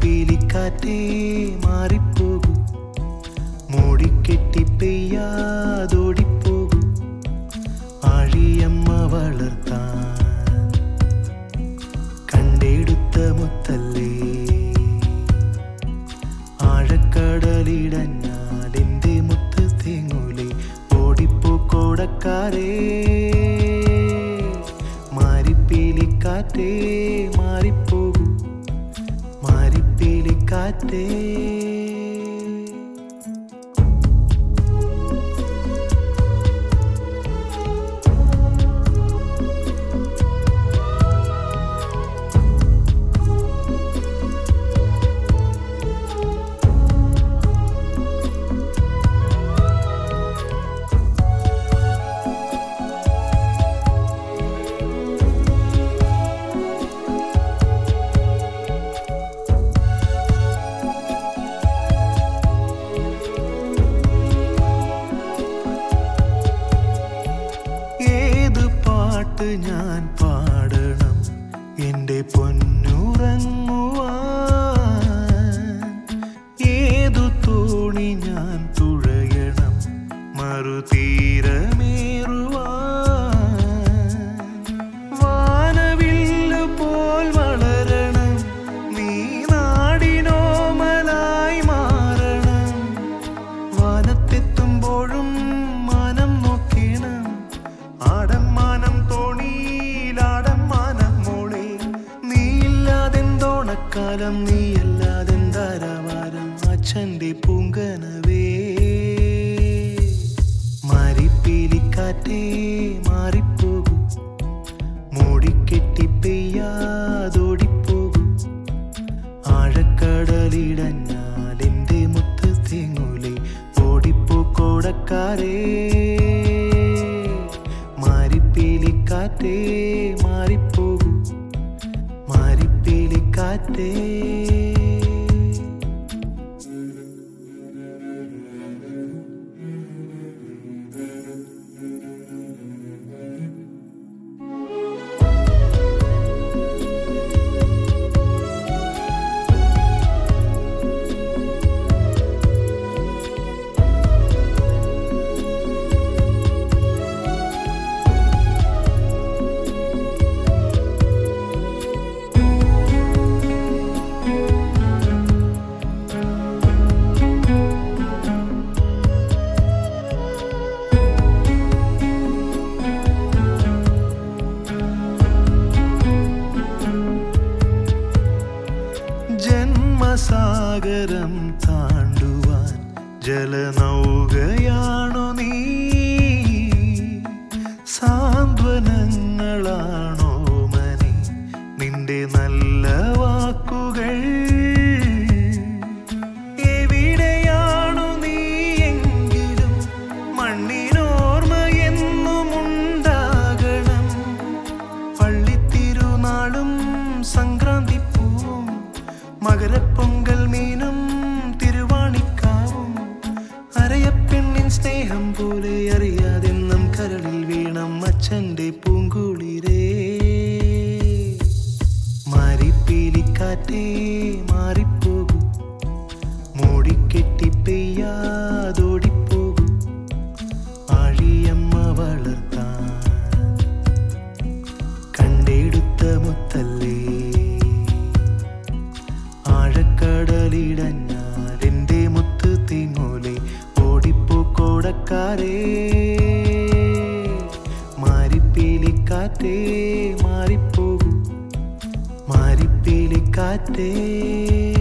മാറിപ്പീലിക്കാറ്റേ മാറിപ്പോകൂ മൂടിക്കെട്ടി പെയ്യാതോടിപ്പോകൂ ആഴിയമ്മ വളർത്താൻ കണ്ടെടുത്ത മുത്തല്ലേ ആഴക്കടലിടഞ്ഞാൽ എൻ്റെ മുത്ത് തേങ്ങൂലേ ഓടിപ്പോ കോടക്കാരേ മാറിപ്പീലിക്കാറ്റേ മാറിപ്പോകൂ മാറിപ്പീലിക്കാറ്റേ ഏത് പാട്ട് ഞാൻ പാടണം എൻ്റെ പൊന്നുറങ്ങുവാൻ ഏതു തോണി ഞാൻ തുഴയണം മറുതീരമേറുവാൻ വാനവില്ല് പോൽ വളരണം നീ നാടിനോമലായി മാറണം വാനത്തെത്തുമ്പോഴും മാനം നോക്കണം ആടമ്മാനം തോണിയിലാടമ്മാനം മോളെ നീയില്ലാതെന്തോണക്കാലം നീയല്ലാതെന്താരവാരം അച്ഛൻ്റെ പൂങ്കനവേ മാറിപ്പീലിക്കാറ്റേ മാറിപ്പോകൂ മൂടിക്കെട്ടി പെയ്യാതോടിപ്പോകൂ ആഴക്കടലിടഞ്ഞാൽ എൻ്റെ മുത്ത് തേങ്ങൂലേ ഓടിപ്പോ കോടക്കാരേ മാറിപ്പീലിക്കാറ്റേ മാറിപ്പോകൂ മാറിപ്പീലിക്കാറ്റേ ജന്മസാഗരം താണ്ടുവാൻ ജലനൗകയാണു നീ സാന്ത്വനങ്ങളാണോ മനെ നിന്റെ നല്ല വാക്കുകൾ എവിടെയാണു നീ എങ്കിലും മണ്ണിനോർമ്മ എന്നും ഉണ്ടാകണം പള്ളിത്തിരുനാളും സംക്രാന്തി പൂവും മകരപ്പൊങ്കൽ മീനും തിരുവാണിക്കാവും അരയപ്പെണ്ണിൻ സ്നേഹം പോലെ അറിയാതെന്നും കരളിൽ വീണം അച്ഛൻ്റെ പൂങ്കുളിരേ മാറിപ്പീലിക്കാറ്റേ മാറിപ്പോകൂ മൂടിക്കെട്ടി പെയ്യാതോടിപ്പോകൂ ആഴിയമ്മ വളർത്താൻ കണ്ടെടുത്ത മുത്തല്ലേ ആഴക്കടലിടഞ്ഞാൽ എൻ്റെ മുത്ത് തീങ്ങോലെ ഓടിപ്പോ കോടക്കാരേ മാറിപ്പീലിക്കാറ്റേ മാറിപ്പോകൂ മാറിപ്പീലിക്കാറ്റേ